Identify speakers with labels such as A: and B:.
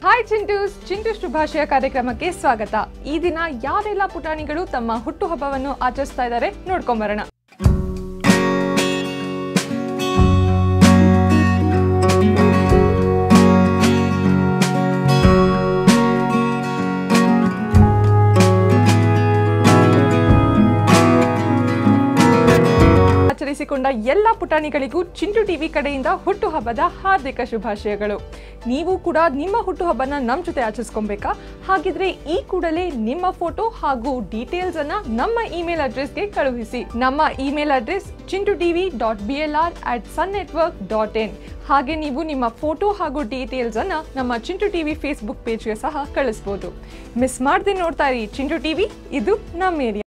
A: hi ಚಿಂಟೂಸ್ Chintu ಶುಭಾಶಯ ಕಾರ್ಯಕ್ರಮಕ್ಕೆ ಸ್ವಾಗತ ಈ ದಿನ ಯಾವೆಲ್ಲ ಪುಟಾಣಿಗಳು ತಮ್ಮ ಹುಟ್ಟುಹಬ್ಬವನ್ನು ಆಚರಿಸ್ತಾ ಇದ್ದಾರೆ ನೋಡ್ಕೊಂಬರೋಣ ಆಚರಿಸಿಕೊಂಡ ಎಲ್ಲ ಪುಟಾಣಿಗಳಿಗೂ ಚಿಂಟು ಟಿವಿ ಕಡೆಯಿಂದ ಹುಟ್ಟುಹಬ್ಬದ ಹಾರ್ದಿಕ ಶುಭಾಶಯಗಳು ನೀವು ಕೂಡ ನಿಮ್ಮ ಹುಟ್ಟುಹಬ್ಬನ ನಮ್ಮ ಜೊತೆ ಆಚರಿಸ್ಕೊಬೇಕಾ ಹಾಗಿದ್ರೆ ಈ ಕೂಡಲೇ ನಿಮ್ಮ ಫೋಟೋ ಹಾಗೂ ಡೀಟೇಲ್ಸ್ ಅನ್ನ ನಮ್ಮ ಇಮೇಲ್ ಅಡ್ರೆಸ್ಗೆ ಕಳುಹಿಸಿ ನಮ್ಮ email address Chintu TV dot B L R at Sun network dot in ಹಾಗೆ ನೀವು ನಿಮ್ಮ ಫೋಟೋ ಹಾಗೂ ಡೀಟೇಲ್ಸ್ ಅನ್ನ ನಮ್ಮ ಚಿಂಟು ಟಿವಿ ಫೇಸ್ಬುಕ್ ಪೇಜ್ಗೆ ಸಹ ಕಳಿಸ್ಬೋದು ಮಿಸ್ ಮಾಡದೆ ನೋಡ್ತಾ ಇರಿ ಚಿಂಟು ಟಿವಿ ಇದು ನಮ್ಮ ಏರಿಯಾ